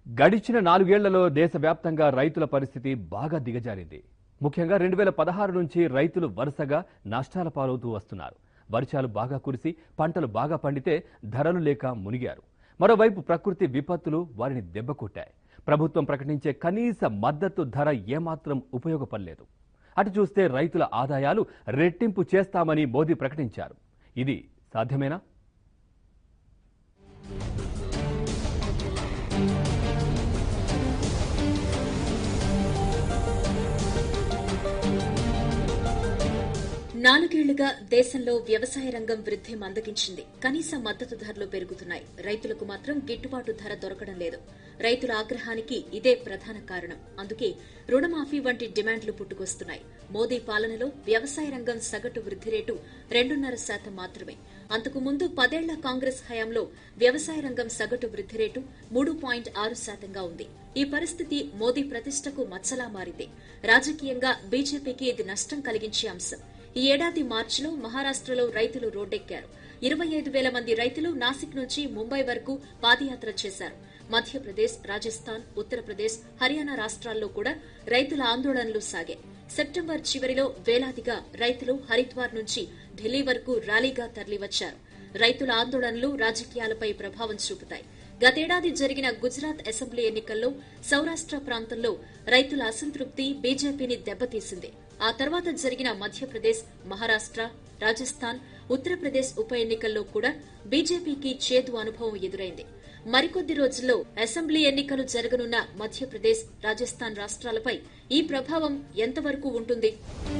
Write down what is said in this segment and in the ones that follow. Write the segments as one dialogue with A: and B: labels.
A: గడిచిన నాలుగేళ్లలో దేశవ్యాప్తంగా రైతుల పరిస్థితి బాగా దిగజారింది ముఖ్యంగా రెండు వేల పదహారు నుంచి రైతులు వరుసగా నష్టాల పాలవుతూ వస్తున్నారు వర్షాలు బాగా కురిసి పంటలు బాగా పండితే ధరలు లేక మునిగారు మరోవైపు ప్రకృతి విపత్తులు వారిని దెబ్బకొట్టాయి ప్రభుత్వం ప్రకటించే కనీస మద్దతు ధర ఏమాత్రం ఉపయోగపడలేదు అటు చూస్తే రైతుల ఆదాయాలు రెట్టింపు చేస్తామని మోదీ ప్రకటించారు ఇది సాధ్యమేనా
B: నాలుగేళ్లుగా దేశంలో వ్యవసాయ రంగం వృద్ధి మందగించింది కనీస మద్దతు ధరలు పెరుగుతున్నాయి రైతులకు మాత్రం గిట్టుబాటు ధర దొరకడం లేదు రైతుల ఆగ్రహానికి ఇదే ప్రధాన కారణం అందుకే రుణమాఫీ వంటి డిమాండ్లు పుట్టుకొస్తున్నాయి మోదీ పాలనలో వ్యవసాయ రంగం సగటు వృద్ధి రేటు రెండున్నర శాతం మాత్రమే అంతకు ముందు పదేళ్ల కాంగ్రెస్ హయాంలో వ్యవసాయ రంగం సగటు వృద్ధి రేటు మూడు పాయింట్ ఆరు శాతంగా ఉంది ఈ పరిస్థితి మోదీ ప్రతిష్టకు మచ్చలా మారింది రాజకీయంగా బీజేపీకి ఇది నష్టం కలిగించే అంశం ఈ ఏడాది మార్చిలో మహారాష్టలో రైతులు రోడ్డెక్కారు ఇరవై ఐదు వేల మంది రైతులు నాసిక్ నుంచి ముంబై వరకు పాదయాత్ర చేశారు మధ్యప్రదేశ్ రాజస్థాన్ ఉత్తరప్రదేశ్ హర్యానా రాష్ట్రాల్లో కూడా రైతుల ఆందోళనలు సాగాయి సెప్టెంబర్ చివరిలో వేలాదిగా రైతులు హరిద్వార్ నుంచి ఢిల్లీ వరకు ర్యాలీగా తరలివచ్చారు రైతుల ఆందోళనలు రాజకీయాలపై ప్రభావం చూపుతాయి గతేడాది జరిగిన గుజరాత్ అసెంబ్లీ ఎన్నికల్లో సౌరాష్ట్ర ప్రాంతంలో రైతుల అసంతృప్తి బీజేపీని దెబ్బతీసింది ఆ తర్వాత జరిగిన మధ్యప్రదేశ్ మహారాష్ట్ర రాజస్థాన్ ఉత్తరప్రదేశ్ ఉప ఎన్నికల్లో కూడా బీజేపీకి చేదు అనుభవం ఎదురైంది మరికొద్ది రోజుల్లో అసెంబ్లీ ఎన్నికలు జరగనున్న మధ్యప్రదేశ్ రాజస్థాన్ రాష్ట్రాలపై ఈ ప్రభావం ఎంతవరకు ఉంటుంది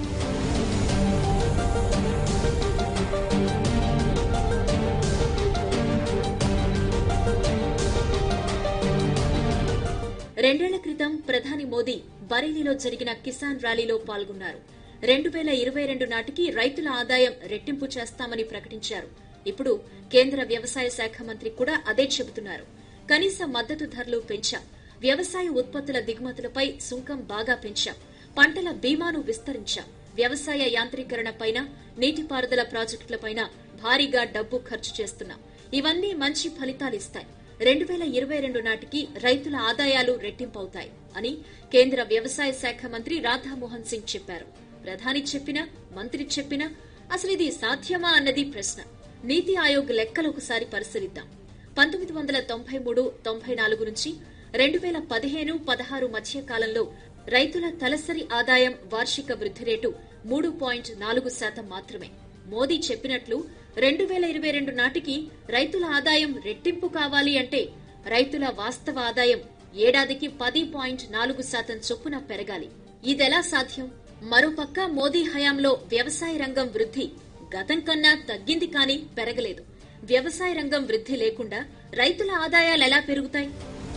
B: రెండేళ్ల క్రితం ప్రధాని మోదీ బరేలీలో జరిగిన కిసాన్ ర్యాలీలో పాల్గొన్నారు రెండు వేల ఇరవై రెండు నాటికి రైతుల ఆదాయం రెట్టింపు చేస్తామని ప్రకటించారు ఇప్పుడు కేంద్ర వ్యవసాయ శాఖ మంత్రి కూడా అదే చెబుతున్నారు కనీస మద్దతు ధరలు పెంచాం వ్యవసాయ ఉత్పత్తుల దిగుమతులపై సుంకం బాగా పెంచాం పంటల బీమాను విస్తరించాం వ్యవసాయ యాంత్రీకరణ పైన నీటిపారుదల ప్రాజెక్టులపైన భారీగా డబ్బు ఖర్చు చేస్తున్నాం ఇవన్నీ మంచి ఫలితాలిస్తాయి రెండు వేల ఇరవై రెండు నాటికి రైతుల ఆదాయాలు రెట్టింపవుతాయి అని కేంద్ర వ్యవసాయ శాఖ మంత్రి రాధామోహన్ సింగ్ చెప్పారు ప్రధాని చెప్పినా మంత్రి చెప్పినా అసలు ఇది సాధ్యమా అన్నది ప్రశ్న నీతి ఆయోగ్ లెక్కలు ఒకసారి పరిశీలిద్దాం పంతొమ్మిది వందల తొంభై మూడు తొంభై నాలుగు నుంచి రెండు వేల పదిహేను పదహారు మధ్య కాలంలో రైతుల తలసరి ఆదాయం వార్షిక వృద్ధి రేటు మూడు పాయింట్ నాలుగు శాతం మాత్రమే మోదీ చెప్పినట్లు రెండు వేల ఇరవై రెండు నాటికి రైతుల ఆదాయం రెట్టింపు కావాలి అంటే రైతుల వాస్తవ ఆదాయం ఏడాదికి పది పాయింట్ నాలుగు శాతం చొప్పున పెరగాలి ఇదెలా సాధ్యం మరోపక్క మోదీ హయాంలో వ్యవసాయ రంగం వృద్ధి గతం కన్నా తగ్గింది కానీ పెరగలేదు వ్యవసాయ రంగం వృద్ధి లేకుండా రైతుల ఆదాయాలు ఎలా పెరుగుతాయి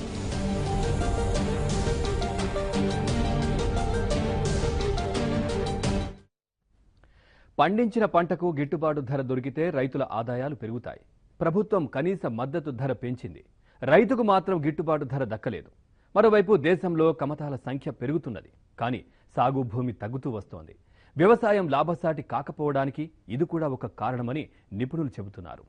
A: పండించిన పంటకు గిట్టుబాటు ధర దొరికితే రైతుల ఆదాయాలు పెరుగుతాయి ప్రభుత్వం కనీస మద్దతు ధర పెంచింది రైతుకు మాత్రం గిట్టుబాటు ధర దక్కలేదు మరోవైపు దేశంలో కమతాల సంఖ్య పెరుగుతున్నది కానీ సాగు భూమి తగ్గుతూ వస్తోంది వ్యవసాయం లాభసాటి కాకపోవడానికి ఇది కూడా ఒక కారణమని నిపుణులు చెబుతున్నారు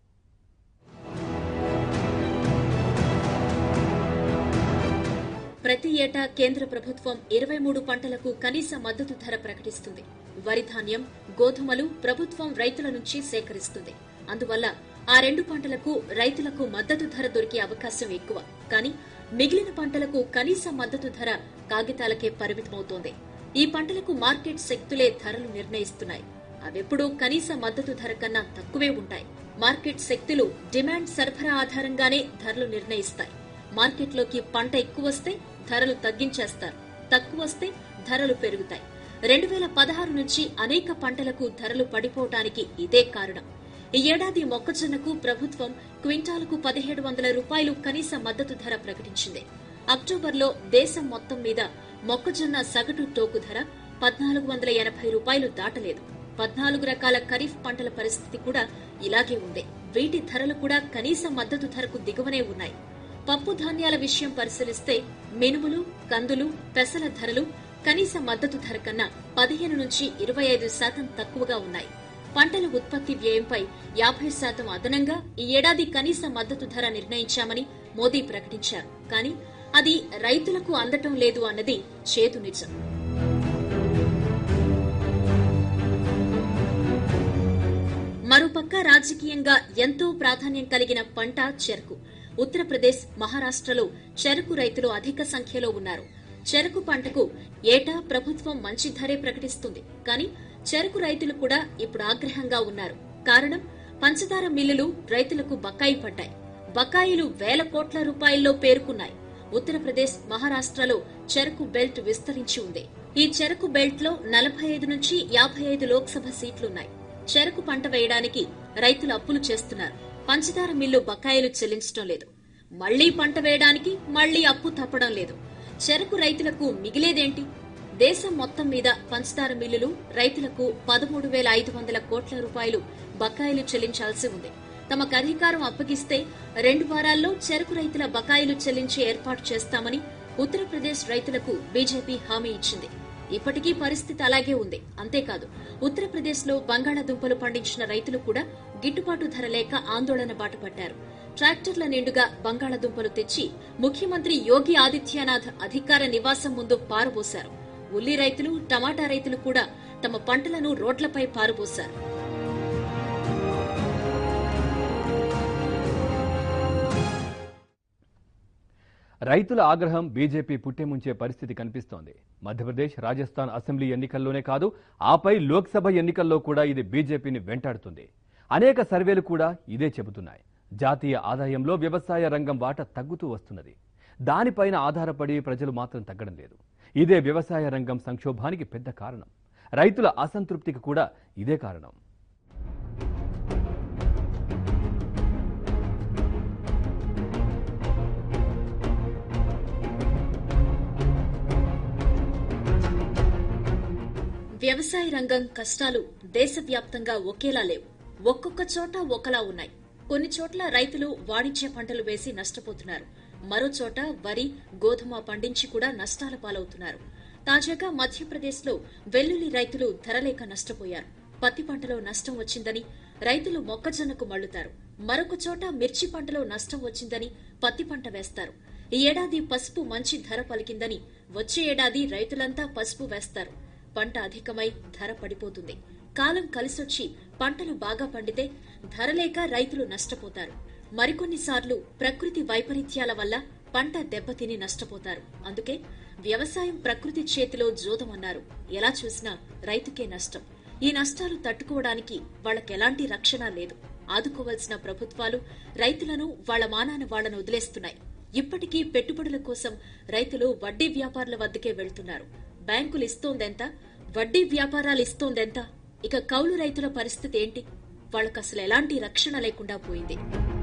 B: ప్రతి ఏటా కేంద్ర ప్రభుత్వం ఇరవై మూడు పంటలకు కనీస మద్దతు ధర ప్రకటిస్తుంది వరి ధాన్యం గోధుమలు ప్రభుత్వం రైతుల నుంచి సేకరిస్తుంది అందువల్ల ఆ రెండు పంటలకు రైతులకు మద్దతు ధర దొరికే అవకాశం ఎక్కువ కానీ మిగిలిన పంటలకు కనీస మద్దతు ధర కాగితాలకే పరిమితమవుతోంది ఈ పంటలకు మార్కెట్ శక్తులే ధరలు నిర్ణయిస్తున్నాయి అవెప్పుడూ కనీస మద్దతు ధర కన్నా తక్కువే ఉంటాయి మార్కెట్ శక్తులు డిమాండ్ సరఫరా ఆధారంగానే ధరలు నిర్ణయిస్తాయి మార్కెట్లోకి పంట ఎక్కువ వస్తే ధరలు తగ్గించేస్తారు తక్కువ వస్తే ధరలు పెరుగుతాయి రెండు వేల పదహారు నుంచి అనేక పంటలకు ధరలు పడిపోవటానికి ఇదే కారణం ఈ ఏడాది మొక్కజొన్నకు ప్రభుత్వం క్వింటాలకు పదిహేడు వందల రూపాయలు కనీస మద్దతు ధర ప్రకటించింది అక్టోబర్లో దేశం మొత్తం మీద మొక్కజొన్న సగటు టోకు ధర పద్నాలుగు వందల ఎనభై రూపాయలు దాటలేదు పద్నాలుగు రకాల ఖరీఫ్ పంటల పరిస్థితి కూడా ఇలాగే ఉంది వీటి ధరలు కూడా కనీస మద్దతు ధరకు దిగువనే ఉన్నాయి పప్పు ధాన్యాల విషయం పరిశీలిస్తే మినుములు కందులు పెసల ధరలు కనీస మద్దతు ధర కన్నా పదిహేను నుంచి ఇరవై ఐదు శాతం తక్కువగా ఉన్నాయి పంటల ఉత్పత్తి వ్యయంపై యాభై శాతం అదనంగా ఈ ఏడాది కనీస మద్దతు ధర నిర్ణయించామని మోదీ ప్రకటించారు కానీ అది రైతులకు అందటం లేదు అన్నది చేదు నిజం మరోపక్క రాజకీయంగా ఎంతో ప్రాధాన్యం కలిగిన పంట చెరకు ఉత్తరప్రదేశ్ మహారాష్ట్రలో చెరకు రైతులు అధిక సంఖ్యలో ఉన్నారు చెరకు పంటకు ఏటా ప్రభుత్వం మంచి ధరే ప్రకటిస్తుంది కానీ చెరకు రైతులు కూడా ఇప్పుడు ఆగ్రహంగా ఉన్నారు కారణం పంచదార మిల్లులు రైతులకు బకాయి పడ్డాయి బకాయిలు వేల కోట్ల రూపాయల్లో పేరుకున్నాయి ఉత్తరప్రదేశ్ మహారాష్ట్రలో చెరకు బెల్ట్ విస్తరించి ఉంది ఈ చెరకు బెల్ట్ లో నలభై ఐదు నుంచి యాభై ఐదు లోక్సభ సీట్లున్నాయి చెరకు పంట వేయడానికి రైతులు అప్పులు చేస్తున్నారు పంచదార మిల్లు బకాయిలు చెల్లించడం లేదు మళ్లీ పంట వేయడానికి మళ్లీ అప్పు తప్పడం లేదు చెరకు రైతులకు మిగిలేదేంటి దేశం మొత్తం మీద పంచదార మిల్లులు రైతులకు పదమూడు వేల ఐదు వందల కోట్ల రూపాయలు బకాయిలు చెల్లించాల్సి ఉంది తమకు అధికారం అప్పగిస్తే రెండు వారాల్లో చెరకు రైతుల బకాయిలు చెల్లించే ఏర్పాటు చేస్తామని ఉత్తరప్రదేశ్ రైతులకు బీజేపీ హామీ ఇచ్చింది ఇప్పటికీ పరిస్థితి అలాగే ఉంది అంతేకాదు ఉత్తరప్రదేశ్ లో బంగాళాదుంపలు పండించిన రైతులు కూడా గిట్టుబాటు ధర లేక ఆందోళన బాటపట్టారు ట్రాక్టర్ల నిండుగా బంగాళాదుంపలు తెచ్చి ముఖ్యమంత్రి యోగి ఆదిత్యనాథ్ అధికార నివాసం ముందు పారుబోశారు ఉల్లి రైతులు టమాటా రైతులు కూడా తమ పంటలను రోడ్లపై పారుబోశారు
A: రైతుల ఆగ్రహం బీజేపీ పుట్టెముంచే పరిస్థితి కనిపిస్తోంది మధ్యప్రదేశ్ రాజస్థాన్ అసెంబ్లీ ఎన్నికల్లోనే కాదు ఆపై లోక్సభ ఎన్నికల్లో కూడా ఇది బీజేపీని వెంటాడుతుంది అనేక సర్వేలు కూడా ఇదే చెబుతున్నాయి జాతీయ ఆదాయంలో వ్యవసాయ రంగం వాట తగ్గుతూ వస్తున్నది దానిపైన ఆధారపడి ప్రజలు మాత్రం తగ్గడం లేదు ఇదే వ్యవసాయ రంగం సంక్షోభానికి పెద్ద కారణం రైతుల అసంతృప్తికి కూడా ఇదే కారణం
B: వ్యవసాయ రంగం కష్టాలు దేశవ్యాప్తంగా ఒకేలా లేవు ఒక్కొక్క చోట ఒకలా ఉన్నాయి కొన్ని చోట్ల రైతులు వాణిజ్య పంటలు వేసి నష్టపోతున్నారు మరో చోట వరి గోధుమ పండించి కూడా నష్టాల పాలవుతున్నారు తాజాగా మధ్యప్రదేశ్ లో వెల్లుల్లి రైతులు ధరలేక నష్టపోయారు పత్తి పంటలో నష్టం వచ్చిందని రైతులు మొక్కజొన్నకు మళ్లుతారు మరొక చోట మిర్చి పంటలో నష్టం వచ్చిందని పత్తి పంట వేస్తారు ఈ ఏడాది పసుపు మంచి ధర పలికిందని వచ్చే ఏడాది రైతులంతా పసుపు వేస్తారు పంట అధికమై ధర పడిపోతుంది కాలం కలిసొచ్చి పంటలు బాగా పండితే ధర లేక రైతులు నష్టపోతారు మరికొన్నిసార్లు ప్రకృతి వైపరీత్యాల వల్ల పంట దెబ్బతిని నష్టపోతారు అందుకే వ్యవసాయం ప్రకృతి చేతిలో జోదమన్నారు ఎలా చూసినా రైతుకే నష్టం ఈ నష్టాలు తట్టుకోవడానికి వాళ్ళకెలాంటి రక్షణ లేదు ఆదుకోవాల్సిన ప్రభుత్వాలు రైతులను వాళ్ల మానాన వాళ్లను వదిలేస్తున్నాయి ఇప్పటికీ పెట్టుబడుల కోసం రైతులు వడ్డీ వ్యాపారుల వద్దకే వెళ్తున్నారు బ్యాంకులు ఇస్తోందెంత వడ్డీ వ్యాపారాలు ఇస్తోందెంత ఇక కౌలు రైతుల పరిస్థితి ఏంటి వాళ్ళకు అసలు ఎలాంటి రక్షణ లేకుండా పోయింది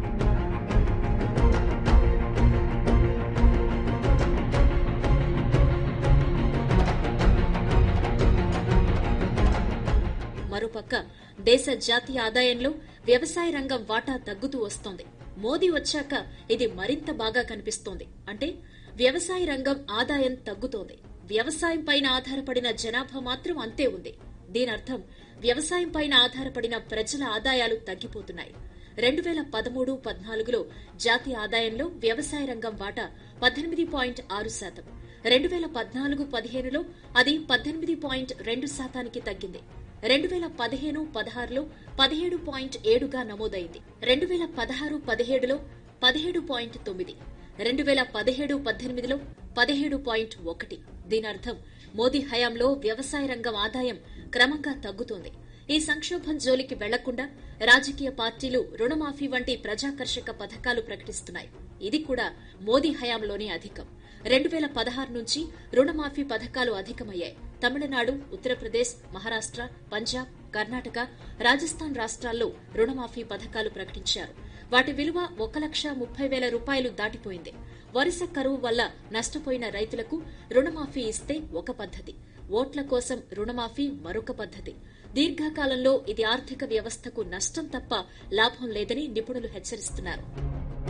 B: మరోపక్క దేశ జాతీయ ఆదాయంలో వ్యవసాయ రంగం వాటా తగ్గుతూ వస్తోంది మోదీ వచ్చాక ఇది మరింత బాగా కనిపిస్తోంది అంటే వ్యవసాయ రంగం ఆదాయం తగ్గుతోంది వ్యవసాయం పైన ఆధారపడిన జనాభా మాత్రం అంతే ఉంది దీనర్థం వ్యవసాయం పైన ఆధారపడిన ప్రజల ఆదాయాలు తగ్గిపోతున్నాయి రెండు వేల పదమూడు పద్నాలుగులో జాతీయ ఆదాయంలో వ్యవసాయ రంగం వాటా పద్దెనిమిది పాయింట్ ఆరు శాతం రెండు వేల పద్నాలుగు పదిహేనులో అది పద్దెనిమిది పాయింట్ రెండు శాతానికి తగ్గింది రెండు వేల పదిహేను పదహారులో పదిహేడు పాయింట్ ఏడుగా నమోదైంది రెండు వేల పదహారు పదిహేడులో పదిహేడు పాయింట్ తొమ్మిది రెండు వేల పదిహేడు పద్దెనిమిదిలో పదిహేడు పాయింట్ ఒకటి దీనర్థం మోదీ హయాంలో వ్యవసాయ రంగం ఆదాయం క్రమంగా తగ్గుతోంది ఈ సంక్షోభం జోలికి వెళ్లకుండా రాజకీయ పార్టీలు రుణమాఫీ వంటి ప్రజాకర్షక పథకాలు ప్రకటిస్తున్నాయి ఇది కూడా మోదీ హయాంలోనే అధికం రెండు వేల పదహారు నుంచి రుణమాఫీ పథకాలు అధికమయ్యాయి తమిళనాడు ఉత్తరప్రదేశ్ మహారాష్ట్ర పంజాబ్ కర్ణాటక రాజస్థాన్ రాష్ట్రాల్లో రుణమాఫీ పథకాలు ప్రకటించారు వాటి విలువ ఒక లక్ష ముప్పై వేల రూపాయలు దాటిపోయింది వరుస కరువు వల్ల నష్టపోయిన రైతులకు రుణమాఫీ ఇస్తే ఒక పద్ధతి ఓట్ల కోసం రుణమాఫీ మరొక పద్ధతి దీర్ఘకాలంలో ఇది ఆర్థిక వ్యవస్థకు నష్టం తప్ప లాభం లేదని నిపుణులు హెచ్చరిస్తున్నారు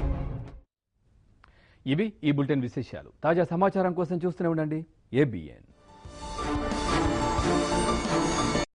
A: ఇవి ఈ బులెటిన్ విశేషాలు తాజా సమాచారం కోసం చూస్తూనే ఉండండి ఏబిఎన్